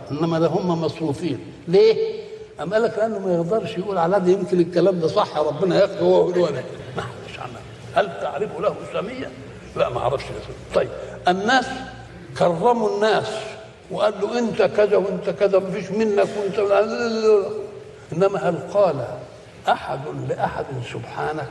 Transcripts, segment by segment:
انما ده هم مصروفين ليه؟ أم قال لك لانه ما يقدرش يقول على ده يمكن الكلام ده صح ربنا ياخده هو ويقول ولا ما حدش عنه هل تعرف له سمية؟ لا ما اعرفش طيب الناس كرموا الناس وقال له انت كذا وانت كذا ما فيش منك وانت انما هل قال احد لاحد سبحانك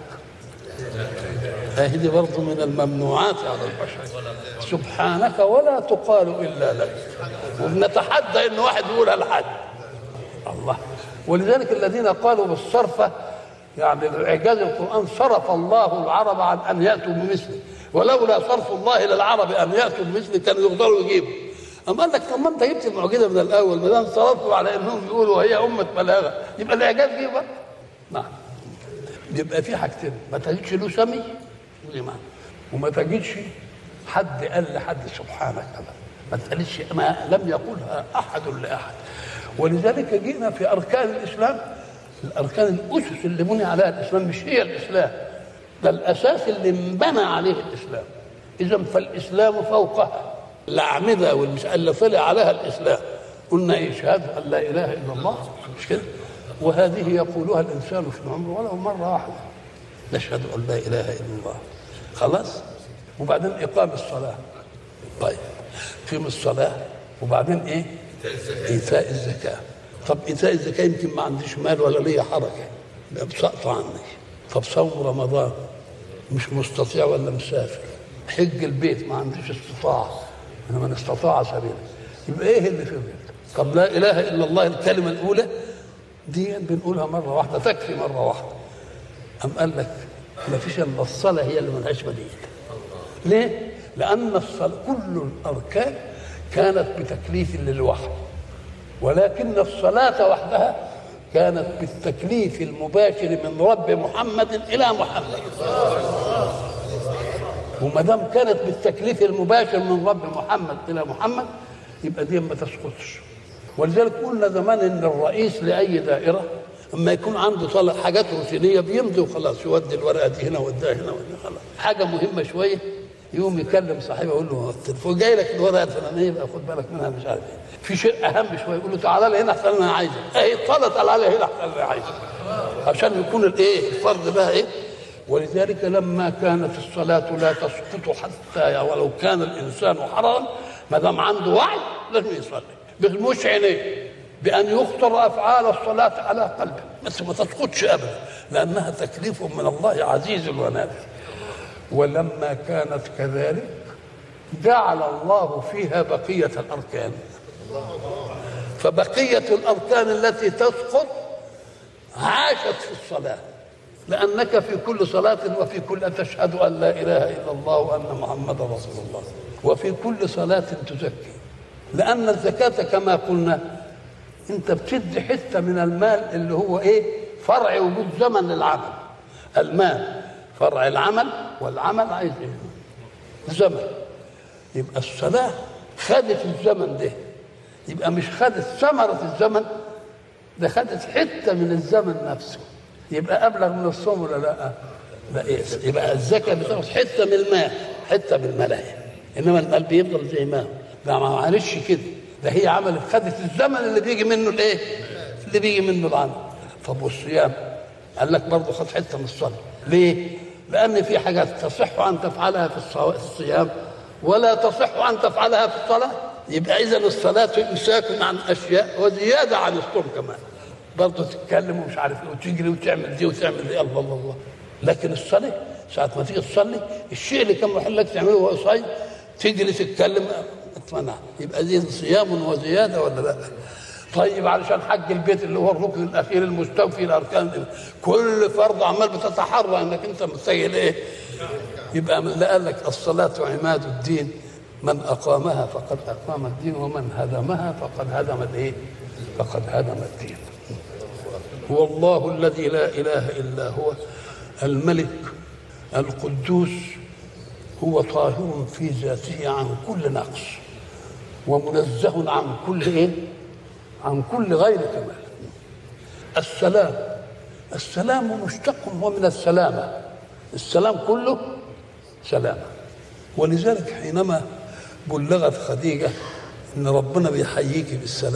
هذه برضه من الممنوعات على البشر سبحانك ولا تقال الا لك وبنتحدى ان واحد يقولها لحد الله ولذلك الذين قالوا بالصرفه يعني اعجاز القران صرف الله العرب عن ان ياتوا بمثله ولولا صرف الله للعرب ان ياتوا بمثله كانوا يقدروا يجيبوا أما قال لك طب ما أنت جبت المعجزة من الأول ما دام صرفوا على إنهم يقولوا هي أمة بلاغة يبقى الإعجاز جه بقى نعم يبقى في حاجتين ما تجدش له سمي ودي معنى وما تجدش حد قال لحد سبحانك أبدا ما تقالش ما لم يقولها أحد لأحد ولذلك جئنا في أركان الإسلام الأركان الأسس اللي بني عليها الإسلام مش هي الإسلام ده الأساس اللي انبنى عليه الإسلام إذا فالإسلام فوقها الأعمدة والمش اللي طلع عليها الإسلام قلنا إيه شهادة أن لا إله إلا الله مش كده وهذه يقولها الإنسان في عمره ولو مرة واحدة نشهد أن لا إله إلا الله خلاص وبعدين إقام الصلاة طيب قيم الصلاة وبعدين إيه إيتاء الزكاة طب إيتاء الزكاة يمكن ما عنديش مال ولا ليا حركة بسقط عني طب صوم رمضان مش مستطيع ولا مسافر حج البيت ما عنديش استطاعه انا من استطاع سبيلا يبقى ايه اللي في البيت طب لا اله الا الله الكلمه الاولى دي بنقولها مره واحده تكفي مره واحده ام قال لك ما فيش الا الصلاه هي اللي ملهاش بديل ليه لان الصلاه كل الاركان كانت بتكليف للوحي ولكن الصلاه وحدها كانت بالتكليف المباشر من رب محمد الى محمد وما دام كانت بالتكليف المباشر من رب محمد الى محمد يبقى دي ما تسقطش ولذلك قلنا زمان ان الرئيس لاي دائره اما يكون عنده طلع حاجات روتينيه بيمضي وخلاص يودي الورقه دي هنا ويوديها هنا ويوديها خلاص حاجه مهمه شويه يقوم يكلم صاحبه يقول له التليفون جاي لك الورقه الفلانيه يبقى خد بالك منها مش عارف ايه في شيء اهم شويه يقول له تعالى لي هنا احسن انا عايزك اهي طلع تعالى لي هنا احسن انا عايزك عشان يكون الايه الفرد بقى ايه ولذلك لما كانت الصلاة لا تسقط حتى ولو كان الإنسان حرا ما دام عنده وعي لازم يصلي بمش عينيه بأن يخطر أفعال الصلاة على قلبه بس ما تسقطش أبدا لأنها تكليف من الله عزيز ونافع ولما كانت كذلك جعل الله فيها بقية الأركان فبقية الأركان التي تسقط عاشت في الصلاة لأنك في كل صلاة وفي كل تشهد أن لا إله إلا الله وأن محمدا رسول الله وفي كل صلاة تزكي لأن الزكاة كما قلنا أنت بتدي حتة من المال اللي هو إيه فرع وجود زمن للعمل المال فرع العمل والعمل عايز إيه زمن يبقى الصلاة خدت الزمن ده يبقى مش خدت ثمرة الزمن ده خدت حتة من الزمن نفسه يبقى ابلغ من الصوم ولا لا؟ لا إيه؟ يبقى الزكاه بتاخد حته من المال حته من الملاهي انما المال بيفضل زي ما هو ده ما معلش كده ده هي عملت خدت الزمن اللي بيجي منه الايه؟ اللي بيجي منه العمل طب والصيام؟ قال لك برضه خد حته من الصلاه ليه؟ لان في حاجات تصح ان تفعلها في الصيام ولا تصح ان تفعلها في الصلاه يبقى اذا الصلاه امساك عن اشياء وزياده عن الصوم كمان برضه تتكلم ومش عارف ايه وتجري وتعمل دي وتعمل دي الله الله الله لكن الصلاه ساعة ما تيجي تصلي الشيء اللي كان محل لك تعمله وهو صايم تجري تتكلم اتمنع يبقى دي صيام وزياده ولا لا؟ طيب علشان حج البيت اللي هو الركن الاخير المستوفي لاركان كل فرض عمال بتتحرى انك انت متسيل ايه؟ يبقى لا قال لك الصلاه عماد الدين من اقامها فقد اقام الدين ومن هدمها فقد هدم الايه؟ فقد هدم الدين. هو الله الذي لا اله الا هو الملك القدوس هو طاهر في ذاته عن كل نقص ومنزه عن كل ايه؟ عن كل غير كمال. السلام السلام مشتق هو من السلامه السلام كله سلامه ولذلك حينما بلغت خديجه ان ربنا بيحييك بالسلام